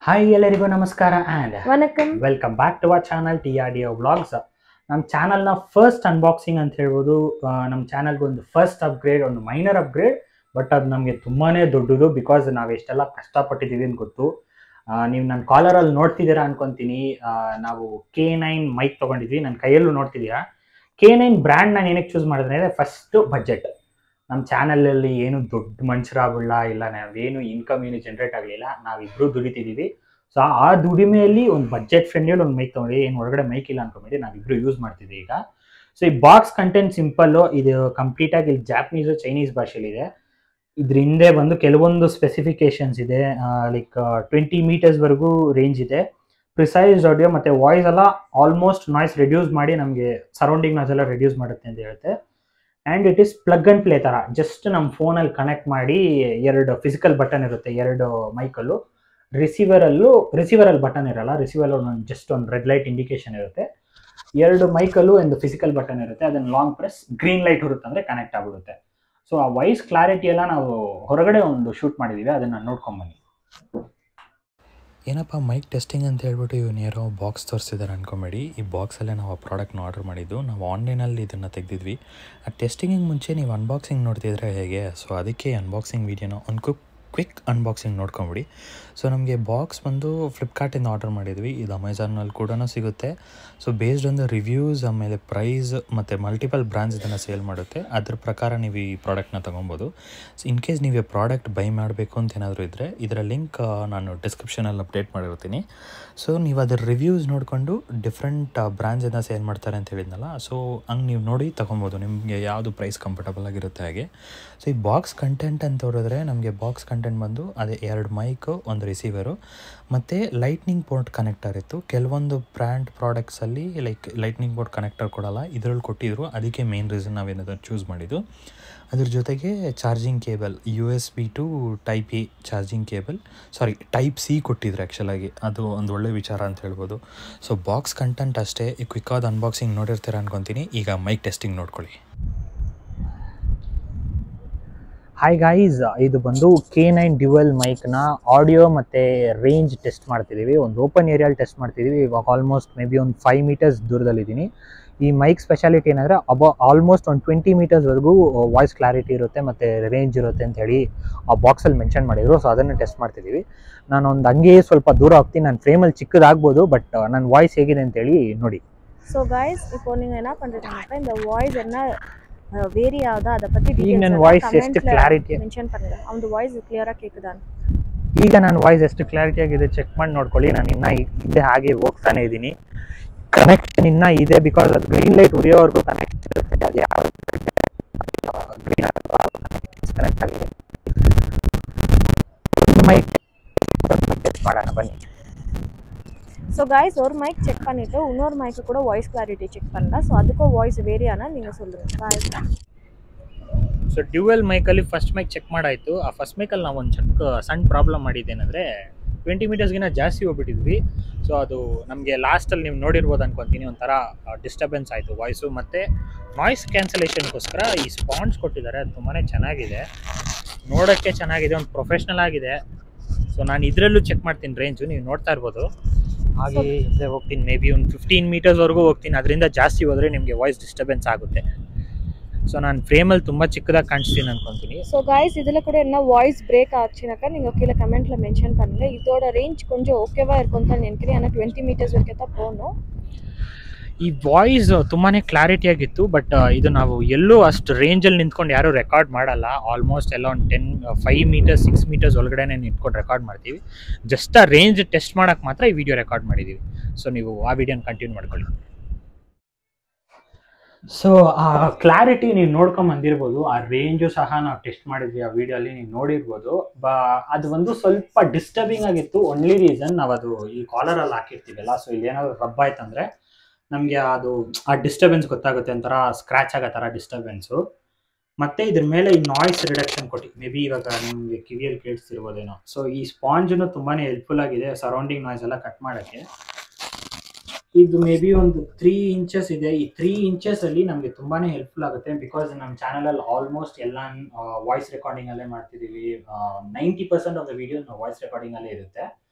hi ಎಲ್ಲರಿಗೂ ನಮಸ್ಕಾರ and ವಣಕಂ welcome back to our channel T R D O blogs ನಮ್ಮ ಚಾನಲ್ನ ಫಸ್ಟ್ ಅನ್ಬಾಕ್ಸಿಂಗ್ ಅಂತ ಹೇಳ್ಬೋದು ಆ, ನಮ್ಮ ಚಾನಲ್ಗೆ ಒಂದು ಫಸ್ಟ್ ಅಪ್ಗ್ರೇಡ್ ಒಂದು ಮೈನರ್ ಅಪ್ಗ್ರೇಡ್ ಬಟ್ ಅದು ನಮಗೆ ತುಂಬಾ ದೊಡ್ಡದು ಬಿಕಾಸ್ ನಾವು ಎಷ್ಟೆಲ್ಲ ಕಷ್ಟಪಟ್ಟಿದ್ದೀವಿ ಅಂತ ಗೊತ್ತು ನೀವು ನನ್ನ ಕಾಲರಲ್ಲಿ ನೋಡ್ತಿದ್ದೀರಾ ಅನ್ಕೊಂತೀನಿ ಆ, ನಾವು ಕೆ ನೈನ್ ಮೈಕ್ ತೊಗೊಂಡಿದ್ವಿ ನನ್ನ ಕೈಯಲ್ಲೂ ನೋಡ್ತಿದ್ದೀರಾ ಕೆ ನೈನ್ ಬ್ರ್ಯಾಂಡ್ ನಾನು ಏನಕ್ಕೆ ಚೂಸ್ ಮಾಡಿದ್ರೆ ಫಸ್ಟು ಬಜೆಟ್ ನಮ್ಮ ಚಾನಲಲ್ಲಿ ಏನು ದೊಡ್ಡ ಮನುಷ್ಯರಾಗಲ್ಲ ಇಲ್ಲ ನಾವೇನು ಇನ್ಕಮ್ ಏನು ಜನ್ರೇಟ್ ಆಗಲಿಲ್ಲ ನಾವಿಬ್ರು ದುಡಿತಿದ್ದೀವಿ ಸೊ ಆ ದುಡಿಮೆಯಲ್ಲಿ ಒಂದು ಬಜೆಟ್ ಫ್ರೆಂಡ್ಲಿ ಒಂದು ಮೈಕ್ ತೊಗೊಂಡು ಏನು ಹೊರಗಡೆ ಮೈಕ್ ಇಲ್ಲ ಅನ್ಕೊಂಬಿಡಿ ನಾವಿಬ್ರು ಯೂಸ್ ಮಾಡ್ತಿದ್ದೀವಿ ಈಗ ಸೊ ಈ ಬಾಕ್ಸ್ ಕಂಟೆಂಟ್ ಸಿಂಪಲ್ಲು ಇದು ಕಂಪ್ಲೀಟಾಗಿ ಇಲ್ಲಿ ಜಾಪನೀಸು ಚೈನೀಸ್ ಭಾಷೆಲಿದೆ ಇದ್ರ ಹಿಂದೆ ಬಂದು ಕೆಲವೊಂದು ಸ್ಪೆಸಿಫಿಕೇಶನ್ಸ್ ಇದೆ ಲೈಕ್ ಟ್ವೆಂಟಿ ಮೀಟರ್ಸ್ವರೆಗೂ ರೇಂಜ್ ಇದೆ ಪ್ರಿಸೈಸ್ ಆಡಿಯೋ ಮತ್ತು ವಾಯ್ಸ್ ಎಲ್ಲ ಆಲ್ಮೋಸ್ಟ್ ನಾಯ್ಸ್ ರೆಡ್ಯೂಸ್ ಮಾಡಿ ನಮಗೆ ಸರೌಂಡಿಂಗ್ ನಾಯ್ಸ್ ಎಲ್ಲ ರೆಡ್ಯೂಸ್ ಮಾಡುತ್ತೆ ಅಂತ ಹೇಳುತ್ತೆ and it is plug and play ಥರ ಜಸ್ಟ್ ನಮ್ಮ ಫೋನಲ್ಲಿ ಕನೆಕ್ಟ್ ಮಾಡಿ ಎರಡು ಫಿಸಿಕಲ್ ಬಟನ್ ಇರುತ್ತೆ ಎರಡು ಮೈಕಲ್ಲು ರಿಸೀವರಲ್ಲೂ ರಿಸೀವರಲ್ಲಿ ಬಟನ್ ಇರಲ್ಲ ರಿಸೀವರಲ್ಲಿ ಒಂದು ಜಸ್ಟ್ ಒಂದು ರೆಡ್ ಲೈಟ್ ಇಂಡಿಕೇಶನ್ ಇರುತ್ತೆ ಎರಡು ಮೈಕಲ್ಲೂ ಒಂದು ಫಿಸಿಕಲ್ ಬಟನ್ ಇರುತ್ತೆ ಅದನ್ನು ಲಾಂಗ್ ಪ್ರೆಸ್ ಗ್ರೀನ್ ಲೈಟ್ ಹೊರುತ್ತೆ ಅಂದರೆ ಕನೆಕ್ಟ್ ಆಗ್ಬಿಡುತ್ತೆ ಸೊ ಆ ವಾಯ್ಸ್ ಕ್ಲಾರಿಟಿ ಎಲ್ಲ ನಾವು ಹೊರಗಡೆ ಒಂದು ಶೂಟ್ ಮಾಡಿದ್ದೀವಿ ಅದನ್ನು ನೋಡ್ಕೊಂಬನ್ನಿ ಏನಪ್ಪ ಮೈಕ್ ಟೆಸ್ಟಿಂಗ್ ಅಂತ ಹೇಳ್ಬಿಟ್ಟು ಇವನು ಯಾರೋ ಬಾಕ್ಸ್ ತೋರಿಸಿದ್ದಾರೆ ಅನ್ಕೊಂಬೇಡಿ ಈ ಬಾಕ್ಸಲ್ಲೇ ನಾವು ಆ ಪ್ರಾಡಕ್ಟ್ನ ಆರ್ಡರ್ ಮಾಡಿದ್ದು ನಾವು ಆನ್ಲೈನಲ್ಲಿ ಇದನ್ನು ತೆಗೆದಿದ್ವಿ ಆ ಟೆಸ್ಟಿಂಗಿಗೆ ಮುಂಚೆ ನೀವು ಅನ್ಬಾಕ್ಸಿಂಗ್ ನೋಡ್ತಿದ್ರೆ ಹೇಗೆ ಸೊ ಅದಕ್ಕೆ ಅನ್ಬಾಕ್ಸಿಂಗ್ ವೀಡಿಯೋನ ಒಂದು ಕ್ವಿಕ್ ಕ್ವಿಕ್ ಅನ್ಬಾಕ್ಸಿಂಗ್ ನೋಡ್ಕೊಂಬಿಡಿ ಸೊ ನಮಗೆ ಬಾಕ್ಸ್ ಬಂದು ಫ್ಲಿಪ್ಕಾರ್ಟಿಂದ ಆರ್ಡರ್ ಮಾಡಿದ್ವಿ ಇದು ಅಮೆಝಾನಲ್ಲಿ ಕೂಡ ಸಿಗುತ್ತೆ so based on the reviews ಆಮೇಲೆ ಪ್ರೈಸ್ ಮತ್ತು ಮಲ್ಟಿಪಲ್ ಬ್ರ್ಯಾಂಡ್ಸ್ ಇದನ್ನು ಸೇಲ್ ಮಾಡುತ್ತೆ ಅದ್ರ ಪ್ರಕಾರ ನೀವು ಈ ಪ್ರಾಡಕ್ಟ್ನ ತೊಗೊಬೋದು ಸೊ ಇನ್ ಕೇಸ್ ನೀವು ಈ ಪ್ರಾಡಕ್ಟ್ ಬೈ ಮಾಡಬೇಕು ಅಂತ ಏನಾದರೂ ಇದ್ದರೆ ಇದರ ಲಿಂಕ್ ನಾನು ಡಿಸ್ಕ್ರಿಪ್ಷನಲ್ಲಿ ಅಪ್ಡೇಟ್ ಮಾಡಿರ್ತೀನಿ ಸೊ ನೀವು ಅದರ ರಿವ್ಯೂಸ್ ನೋಡಿಕೊಂಡು ಡಿಫ್ರೆಂಟ್ ಬ್ರ್ಯಾಂಡ್ಸನ್ನು ಸೇಲ್ ಮಾಡ್ತಾರೆ ಅಂತ ಹೇಳಿದ್ನಲ್ಲ ಸೊ ಹಂಗೆ ನೀವು ನೋಡಿ ತೊಗೊಬೋದು ನಿಮಗೆ ಯಾವುದು ಪ್ರೈಸ್ ಕಂಫರ್ಟಬಲ್ ಆಗಿರುತ್ತೆ ಹಾಗೆ ಸೊ ಈ ಬಾಕ್ಸ್ ಕಂಟೆಂಟ್ ಅಂತ ಹೊರದ್ರೆ ನಮಗೆ ಬಾಕ್ಸ್ ಕಂಟೆಂಟ್ ಬಂದು ಅದೇ ಎರಡು ಮೈಕು ಒಂದು ರಿಸೀವರು ಮತ್ತು ಲೈಟ್ನಿಂಗ್ ಪೋರ್ಟ್ ಕನೆಕ್ಟರ್ ಇತ್ತು ಕೆಲವೊಂದು ಬ್ರ್ಯಾಂಡ್ ಪ್ರಾಡಕ್ಟ್ಸಲ್ಲಿ ಲೈಕ್ ಲೈಟ್ನಿಂಗ್ ಬೋರ್ಡ್ ಕನೆಕ್ಟರ್ ಕೊಡಲ್ಲ ಇದರಲ್ಲಿ ಕೊಟ್ಟಿದ್ರು ಅದಕ್ಕೆ ಮೇನ್ ರೀಸನ್ ನಾವೇನಾದ್ರು ಚೂಸ್ ಮಾಡಿದ್ದು ಅದ್ರ ಜೊತೆಗೆ charging cable U S B to type A charging cable sorry type C ಕೊಟ್ಟಿದ್ರು ಆ್ಯಕ್ಚುಲಾಗಿ ಅದು ಒಂದು ಒಳ್ಳೆ ವಿಚಾರ ಅಂತ ಹೇಳ್ಬೋದು ಸೊ ಬಾಕ್ಸ್ ಕಂಟೆಂಟ್ ಅಷ್ಟೇ ಈ ಕ್ವಿಕ್ಕಾದ ಅನ್ಬಾಕ್ಸಿಂಗ್ ನೋಡಿರ್ತೀರ ಅನ್ಕೊತೀನಿ ಈಗ ಮೈಕ್ ಟೆಸ್ಟಿಂಗ್ ನೋಡ್ಕೊಳ್ಳಿ ಹಾಯ್ ಗೈಸ್ ಇದು ಬಂದು ಕೆ ನೈನ್ ಡ್ಯುವೆಲ್ ಮೈಕ್ನ ಆಡಿಯೋ ಮತ್ತು ರೇಂಜ್ ಟೆಸ್ಟ್ ಮಾಡ್ತಿದ್ದೀವಿ ಒಂದು ಓಪನ್ ಏರಿಯಲ್ಲಿ ಟೆಸ್ಟ್ ಮಾಡ್ತಿದ್ದೀವಿ ಇವಾಗ ಆಲ್ಮೋಸ್ಟ್ ಮೇ ಬಿ ಒಂದು ಫೈವ್ ಮೀಟರ್ಸ್ ದೂರದಲ್ಲಿದ್ದೀನಿ ಈ ಮೈಕ್ ಸ್ಪೆಷಾಲಿಟಿ ಏನಂದರೆ ಅಬ ಆಲ್ಮೋಸ್ಟ್ ಒಂದು ಟ್ವೆಂಟಿ ಮೀಟರ್ಸ್ವರೆಗೂ ವಾಯ್ಸ್ ಕ್ಲಾರಿಟಿ ಇರುತ್ತೆ ಮತ್ತು ರೇಂಜ್ ಇರುತ್ತೆ ಅಂತ ಹೇಳಿ ಆ ಬಾಕ್ಸಲ್ಲಿ ಮೆನ್ಷನ್ ಮಾಡಿದರು ಸೊ ಅದನ್ನು ಟೆಸ್ಟ್ ಮಾಡ್ತಿದ್ದೀವಿ ನಾನು ಒಂದು ಹಂಗೆ ಸ್ವಲ್ಪ ದೂರ ಹೋಗ್ತೀನಿ ನನ್ನ ಫ್ರೇಮಲ್ಲಿ ಚಿಕ್ಕದಾಗ್ಬೋದು ಬಟ್ ನನ್ನ ವಾಯ್ಸ್ ಹೇಗಿದೆ ಅಂತೇಳಿ ನೋಡಿ ஸோ கைஸ் இப்போ நீங்க என்ன பண்றீங்கன்னாக்கா இந்த வாய்ஸ் என்ன வேரி ஆகுதா அதை பத்தி ಈಗ ನನ್ನ ವಾಯ್ಸ್ ಎಷ್ಟು ಕ್ಲಾರಿಟಿ மென்ஷன் பண்ணுங்க அவங்க வாய்ஸ் கிளியரா கேக்குதான்னு ಈಗ ನನ್ನ ವಾಯ್ಸ್ ಎಷ್ಟು ಕ್ಲಾರಿಟಿ ಆಗಿದೆ ಚೆಕ್ ಮಾಡಿ ನೋಡ್ಕೊಳ್ಳಿ ನಾನು ಇನ್ನ ಇದೆ ಹಾಗೆ ಹೋಗ್ತಾನೆ ಇದ್ದೀನಿ ಕನೆಕ್ಷನ್ ಇನ್ನ ಇದೆ ಬಿಕಾಸ್ ಅದು ಗ್ರೀನ್ ಲೈಟ್ ಉರಿಯೋವರೆಗೂ ಕನೆಕ್ಟ್ ಇರುತ್ತೆ ಅದು ಯಾವ ಗ್ರೀನ್ ಕನೆಕ್ಟ್ ಆಗಿದೆ ಮೈಕ್ ಟೆಸ್ಟ್ ಮಾಡೋಣ ಬನ್ನಿ ஸோ கைஸ் ஒரு மைக் செக் பண்ணிட்டு இன்னொரு மைக்கு கூட வாய்ஸ் கிளாரிட்டி செக் பண்ணலாம் ஸோ அதுக்கும் வாய்ஸ் வேரி ஆனா நீங்க சொல்லுங்க கைஸ் ಸೊ ಡ್ಯುವೆಲ್ ಮೈಕಲ್ಲಿ ಫಸ್ಟ್ ಮೈಕ್ ಚೆಕ್ ಮಾಡಾಯಿತು ಆ ಫಸ್ಟ್ ಮೈಕಲ್ಲಿ ನಾವು ಒಂದು ಚೆಕ್ ಸಣ್ಣ ಪ್ರಾಬ್ಲಮ್ ಮಾಡಿದ್ದೇನೆಂದರೆ ಟ್ವೆಂಟಿ ಮೀಟರ್ಸ್ಗಿಂತ ಜಾಸ್ತಿ ಹೋಗ್ಬಿಟ್ಟಿದ್ವಿ ಸೊ ಅದು ನಮಗೆ ಲಾಸ್ಟಲ್ಲಿ ನೀವು ನೋಡಿರ್ಬೋದು ಅನ್ಕೊತೀನಿ ಒಂಥರ ಡಿಸ್ಟರ್ಬೆನ್ಸ್ ಆಯಿತು ವಾಯ್ಸು ಮತ್ತು ನಾಯ್ಸ್ ಕ್ಯಾನ್ಸಲೇಷನ್ಗೋಸ್ಕರ ಈ ಸ್ಪಾಂಡ್ಸ್ ಕೊಟ್ಟಿದ್ದಾರೆ ಅದು ತುಂಬಾ ಚೆನ್ನಾಗಿದೆ ನೋಡೋಕ್ಕೆ ಚೆನ್ನಾಗಿದೆ ಒಂದು ಪ್ರೊಫೆಷ್ನಲ್ ಆಗಿದೆ ಸೊ ನಾನು ಇದರಲ್ಲೂ ಚೆಕ್ ಮಾಡ್ತೀನಿ ರೇಂಜು ನೀವು ನೋಡ್ತಾ ಇರ್ಬೋದು ಹಾಗೆ ಹಿಂದೆ ಹೋಗ್ತೀನಿ ಮೇ ಬಿ ಒಂದು ಫಿಫ್ಟೀನ್ ಮೀಟರ್ಸ್ವರೆಗೂ ಹೋಗ್ತೀನಿ ಅದರಿಂದ ಜಾಸ್ತಿ ಹೋದರೆ ನಿಮಗೆ ವಾಯ್ಸ್ ಡಿಸ್ಟರ್ಬೆನ್ಸ್ ಆಗುತ್ತೆ ಸೊ ನಾನು ಫ್ರೇಮಲ್ಲಿ ತುಂಬ ಚಿಕ್ಕದಾಗಿ ಕಾಣಿಸ್ತೀನಿ ಅನ್ಕೊತೀನಿ ஸோ கைஸ் இதுல கூட என்ன வாய்ஸ் பிரேக் ஆச்சுனாக்கா நீங்க கீழே கமெண்ட்ல மென்ஷன் பண்ணுங்க இதோட ரேஞ்ச் கொஞ்சம் ஓகேவா இருக்கும் தான் நினைக்கிறேன் ஏன்னா டுவெண்ட்டி மீட்டர்ஸ் வரைக்கும் தான் போகணும் ಈ ವಾಯ್ಸ್ ತುಂಬಾ ಕ್ಲಾರಿಟಿಯಾಗಿತ್ತು ಬಟ್ ಇದು ನಾವು ಎಲ್ಲೂ ಅಷ್ಟು ರೇಂಜಲ್ಲಿ ನಿಂತ್ಕೊಂಡು ಯಾರೂ ರೆಕಾರ್ಡ್ ಮಾಡಲ್ಲ ಆಲ್ಮೋಸ್ಟ್ ಎಲ್ಲ ಒಂದು ten five meters six meters ಒಳಗಡೆನೆ ನಿಂತ್ಕೊಂಡು ರೆಕಾರ್ಡ್ ಮಾಡ್ತೀವಿ ಜಸ್ಟ್ ಆ ರೇಂಜ್ ಟೆಸ್ಟ್ ಮಾಡೋಕ್ಕೆ ಮಾತ್ರ ಈ ವಿಡಿಯೋ ರೆಕಾರ್ಡ್ ಮಾಡಿದ್ದೀವಿ ಸೊ ನೀವು ಆ ವಿಡಿಯೋನ ಕಂಟಿನ್ಯೂ ಮಾಡ್ಕೊಳ್ಳಿ ಸೊ ಆ ಕ್ಲಾರಿಟಿ ನೀವು ನೋಡ್ಕೊಂಡ್ ಬಂದಿರ್ಬೋದು ಆ ರೇಂಜು ಸಹ ನಾವು ಟೆಸ್ಟ್ ಮಾಡಿದ್ವಿ ಆ ವಿಡಿಯೋಲಿ ನೀವು ನೋಡಿರ್ಬೋದು ಬ ಅದು ಒಂದು ಸ್ವಲ್ಪ ಡಿಸ್ಟರ್ಬಿಂಗ್ ಆಗಿತ್ತು ಓನ್ಲಿ ರೀಸನ್ ನಾವು ಅದು ಈ ಕಾಲರಲ್ಲಿ ಹಾಕಿರ್ತೀವಲ್ಲ ಸೊ ಇಲ್ಲಿ ಏನಾದ್ರು ರಬ್ ಆಯ್ತಂದ್ರೆ ನಮಗೆ ಅದು ಆ ಡಿಸ್ಟರ್ಬೆನ್ಸ್ ಗೊತ್ತಾಗುತ್ತೆ ಒಂಥರ ಸ್ಕ್ರ್ಯಾಚ್ ಆಗೋ ಥರ ಡಿಸ್ಟರ್ಬೆನ್ಸು ಮತ್ತೆ ಇದ್ರ ಮೇಲೆ ಈ ನಾಯ್ಸ್ ರಿಡಕ್ಷನ್ ಕೊಟ್ಟು ಮೇ ಬಿ ಇವಾಗ ನಿಮಗೆ ಕಿವಿಯಲ್ಲಿ ಕೇಳಿಸ್ತಿರ್ಬೋದೇನೋ ಸೊ ಈ ಸ್ಪಾಂಜನು ತುಂಬಾ ಹೆಲ್ಪ್ಫುಲ್ ಆಗಿದೆ ಸರೌಂಡಿಂಗ್ ನಾಯ್ಸ್ ಎಲ್ಲ ಕಟ್ ಮಾಡೋಕ್ಕೆ ಇದು ಮೇ ಬಿ ಒಂದು ತ್ರೀ ಇಂಚಸ್ ಇದೆ ಈ ತ್ರೀ ಇಂಚಸ್ ಅಲ್ಲಿ ನಮಗೆ ತುಂಬಾನೇ ಹೆಲ್ಪ್ಫುಲ್ ಆಗುತ್ತೆ ಬಿಕಾಸ್ ನಮ್ಮ ಚಾನಲ್ ಅಲ್ಲಿ ಆಲ್ಮೋಸ್ಟ್ ಎಲ್ಲ ವಾಯ್ಸ್ ರೆಕಾರ್ಡಿಂಗ್ ಅಲ್ಲೇ ಮಾಡ್ತಿದೀವಿ ninety percent of the video voice recording ಅಲ್ಲೇ ಇರುತ್ತೆ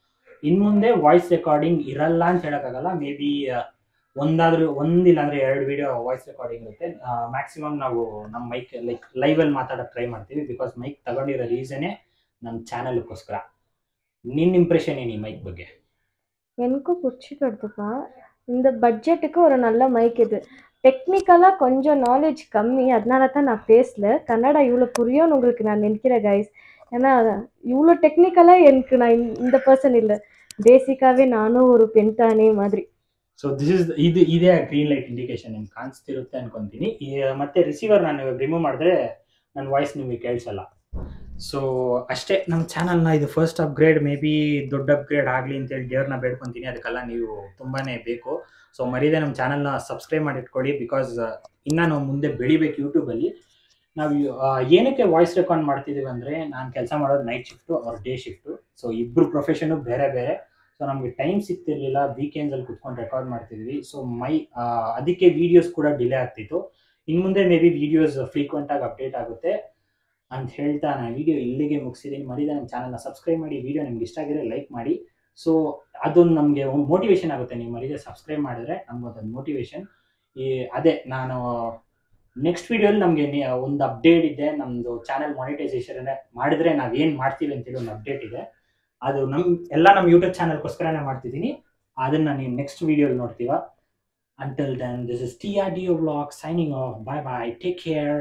ಇನ್ ಮುಂದೆ ವಾಯ್ಸ್ ರೆಕಾರ್ಡಿಂಗ್ ಇರಲ್ಲ ಅಂತ ಹೇಳಕ್ಕಾಗಲ್ಲ ಮೇ ಬಿ ಒಂದಾದ್ರೂ ಒಂದಿಲ್ಲ ಅಂದ್ರೆ ಎರಡು ವಿಡಿಯೋ ವಾಯ್ಸ್ ರೆಕಾರ್ಡಿಂಗ್ ಇರುತ್ತೆ ಮ್ಯಾಕ್ಸಿಮಮ್ ನಾವು ನಮ್ಮ ಮೈಕ್ ಲೈಕ್ ಲೈವಲ್ಲಿ ಮಾತಾಡೋಕೆ ಟ್ರೈ ಮಾಡ್ತೀವಿ ಬಿಕಾಸ್ ಮೈಕ್ ತಗೊಂಡಿರೋ ರೀಸನೇ ನಮ್ಮ ಚಾನಲ್ಗೋಸ್ಕರ ನಿನ್ನ ಇಂಪ್ರೆಷನ್ ಏನು ಈ ಮೈಕ್ ಬಗ್ಗೆ எனக்கும் பிடிச்சிக்கிறதுப்பா இந்த பட்ஜெட்டுக்கு ஒரு நல்ல மைக் இது டெக்னிக்கலாக கொஞ்சம் நாலேஜ் கம்மி அதனால தான் நான் பேசல கன்னடா இவ்வளோ புரியும்னு உங்களுக்கு நான் நினைக்கிறேன் கைஸ் ஏன்னா இவ்வளோ டெக்னிக்கலாக எனக்கு நான் இந்த- இந்த பர்சன் இல்லை பேசிக்காகவே நானும் ஒரு பெண் தானே மாதிரி ಸೊ ದಿಸ್ ಇಸ್ ಇದು ಇದೇ ಗ್ರೀನ್ ಲೈಟ್ ಇಂಡಿಕೇಶನ್ ನಿಮ್ಗೆ ಕಾಣಿಸ್ತಿರುತ್ತೆ ಅನ್ಕೊಂತೀನಿ ಈ, ಮತ್ತೆ ರಿಸೀವರ್ ನಾನು ಇವಾಗ ರಿಮೂವ್ ಮಾಡಿದ್ರೆ ನನ್ನ ವಾಯ್ಸ್ ನಿಮಗೆ ಕೇಳಿಸಲ್ಲ ಸೊ ಅಷ್ಟೇ ನಮ್ಮ ಚಾನಲ್ನ ಇದು ಫಸ್ಟ್ ಅಪ್ಗ್ರೇಡ್ ಮೇ ಬಿ ದೊಡ್ಡ ಅಪ್ಗ್ರೇಡ್ ಆಗಲಿ ಅಂತೇಳಿ ದೇವ್ರನ್ನ ಬೇಡ್ಕೊತೀನಿ ಅದಕ್ಕೆಲ್ಲ ನೀವು ತುಂಬಾ ಬೇಕು ಸೊ ಮರೀದೆ ನಮ್ಮ ಚಾನಲ್ನ ಸಬ್ಸ್ಕ್ರೈಬ್ ಮಾಡಿ ಇಟ್ಕೊಳ್ಳಿ ಬಿಕಾಸ್ ಇನ್ನೂ ನಾವು ಮುಂದೆ ಬೆಳಿಬೇಕು ಯೂಟ್ಯೂಬಲ್ಲಿ ನಾವು ಆ, ಏನಕ್ಕೆ ವಾಯ್ಸ್ ರೆಕಾರ್ಡ್ ಮಾಡ್ತಿದ್ದೀವಿ ಅಂದರೆ ನಾನು ಕೆಲಸ ಮಾಡೋದು ನೈಟ್ ಶಿಫ್ಟು ಅವ್ರ ಡೇ ಶಿಫ್ಟು ಸೊ ಇಬ್ಬರು ಪ್ರೊಫೆಷನು ಬೇರೆ ಬೇರೆ ಸೊ ನಮಗೆ ಟೈಮ್ ಸಿಗ್ತಿರ್ಲಿಲ್ಲ ವೀಕೆಂಡ್ಸಲ್ಲಿ ಕುತ್ಕೊಂಡು ರೆಕಾರ್ಡ್ ಮಾಡ್ತಿದ್ವಿ ಸೊ ಮೈ ಆ, ಅದಕ್ಕೆ ವಿಡಿಯೋಸ್ ಕೂಡ ಡಿಲೇ ಆಗ್ತಿತ್ತು ಇನ್ನು ಮುಂದೆ ಮೇ ಬಿ ವಿಡಿಯೋಸ್ ಫ್ರೀಕ್ವೆಂಟ್ ಆಗಿ ಅಪ್ಡೇಟ್ ಆಗುತ್ತೆ ಅಂತ ಹೇಳ್ತಾ ನಾನು ವಿಡಿಯೋ ಇಲ್ಲಿಗೆ ಮುಗಿಸಿದ್ದೀನಿ ಮರಿದ ನಮ್ಮ ಚಾನಲ್ನ ಸಬ್ಸ್ಕ್ರೈಬ್ ಮಾಡಿ ವಿಡಿಯೋ ನಿಮ್ಗೆ ಇಷ್ಟ ಆಗಿದ್ರೆ ಲೈಕ್ ಮಾಡಿ ಸೊ ಅದೊಂದು ನಮಗೆ ಒಂದು ಮೋಟಿವೇಶನ್ ಆಗುತ್ತೆ ನೀವು ಮರಿದೆ ಸಬ್ಸ್ಕ್ರೈಬ್ ಮಾಡಿದ್ರೆ ನಮ್ಗೊಂದೊಂದು ಮೋಟಿವೇಶನ್ ಈ ಅದೇ ನಾನು ನೆಕ್ಸ್ಟ್ ವಿಡಿಯೋಲಿ ನಮಗೆ ಒಂದು ಅಪ್ಡೇಟ್ ಇದೆ ನಮ್ಮದು ಚಾನಲ್ ಮಾನಿಟೈಸೇಷನ್ ಮಾಡಿದ್ರೆ ನಾವೇನು ಮಾಡ್ತೀವಿ ಅಂತೇಳಿ ಒಂದು ಅಪ್ಡೇಟ್ ಇದೆ ಅದು ನಮ್ ಎಲ್ಲ ನಮ್ಮ ಯೂಟ್ಯೂಬ್ ಚಾನಲ್ಗೋಸ್ಕರನೇ ಮಾಡ್ತಿದ್ದೀನಿ ಅದನ್ನ ನೀವು ನೆಕ್ಸ್ಟ್ ವಿಡಿಯೋಲಿ ನೋಡ್ತೀವ until then this is T R D vlog signing off bye bye take care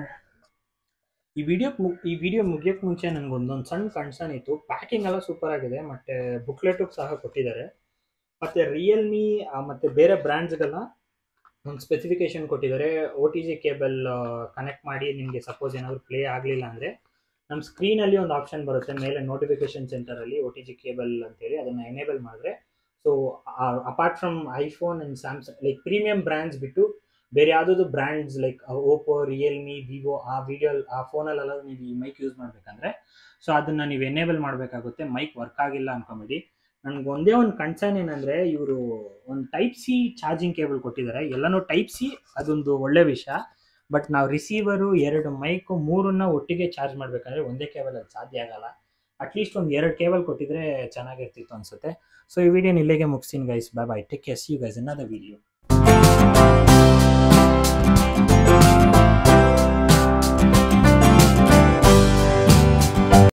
ಈ ವಿಡಿಯೋ ಈ ವಿಡಿಯೋ ಮುಗಿಯೋಕ್ಕೆ ಮುಂಚೆ ನನಗೆ ಒಂದೊಂದು ಸಣ್ಣ ಕನ್ಸರ್ನ್ ಇತ್ತು ಪ್ಯಾಕಿಂಗ್ ಎಲ್ಲ ಸೂಪರ್ ಆಗಿದೆ ಮತ್ತೆ ಬುಕ್ಲೆಟು ಸಹ ಕೊಟ್ಟಿದ್ದಾರೆ ಮತ್ತೆ ರಿಯಲ್ಮಿ ಮತ್ತೆ ಬೇರೆ ಬ್ರ್ಯಾಂಡ್ಸ್ಗೆಲ್ಲ ಒಂದು ಸ್ಪೆಸಿಫಿಕೇಶನ್ ಕೊಟ್ಟಿದ್ದಾರೆ O T G cable connect ಮಾಡಿ ನಿಮಗೆ ಸಪೋಸ್ ಏನಾದರೂ ಪ್ಲೇ ಆಗಲಿಲ್ಲ ಅಂದರೆ ನಮ್ಮ ಸ್ಕ್ರೀನಲ್ಲಿ ಒಂದು ಆಪ್ಷನ್ ಬರುತ್ತೆ ಮೇಲೆ ನೋಟಿಫಿಕೇಶನ್ ಸೆಂಟರಲ್ಲಿ ಒ ಟಿ ಜಿ ಕೇಬಲ್ ಅಂತೇಳಿ ಅದನ್ನು ಎನೇಬಲ್ ಮಾಡಿದ್ರೆ so apart from iPhone and Samsung like premium brands ಬಿಟ್ಟು ಬೇರೆ ಯಾವುದಾದ್ರು brands like Oppo Realme Vivo ಆ ವಿಡಿಯೋ ಆ ಫೋನಲ್ಲೆಲ್ಲ ನೀವು ಈ ಮೈಕ್ ಯೂಸ್ ಮಾಡಬೇಕಂದ್ರೆ ಸೊ ಅದನ್ನು ನೀವು ಎನೇಬಲ್ ಮಾಡಬೇಕಾಗುತ್ತೆ ಮೈಕ್ ವರ್ಕ್ ಆಗಿಲ್ಲ ಅನ್ಕೊಂಬಿಡಿ ನನಗೆ ಒಂದೇ ಒಂದು ಕನ್ಸರ್ನ್ ಏನಂದರೆ ಇವರು ಒಂದು ಟೈಪ್ ಸಿ ಚಾರ್ಜಿಂಗ್ ಕೇಬಲ್ ಕೊಟ್ಟಿದ್ದಾರೆ ಎಲ್ಲನೂ ಟೈಪ್ ಸಿ ಅದೊಂದು ಒಳ್ಳೆ ವಿಷಯ ಬಟ್ ನಾವು ರಿಸೀವರು ಎರಡು ಮೈಕು ಮೂರನ್ನ ಒಟ್ಟಿಗೆ ಚಾರ್ಜ್ ಮಾಡಬೇಕಂದ್ರೆ ಒಂದೇ ಕೇಬಲ್ ಅದು ಸಾಧ್ಯ ಆಗಲ್ಲ ಅಟ್ಲೀಸ್ಟ್ ಒಂದು ಎರಡು ಕೇಬಲ್ ಕೊಟ್ಟಿದ್ರೆ ಚೆನ್ನಾಗಿರ್ತಿತ್ತು ಅನ್ಸುತ್ತೆ ಸೊ ಈ ವಿಡಿಯೋನ ಇಲ್ಲಿಗೆ ಮುಗಿಸ್ತೀನಿ guys bye bye take care see you guys ಅನ್ನದ ವಿಡಿಯೋ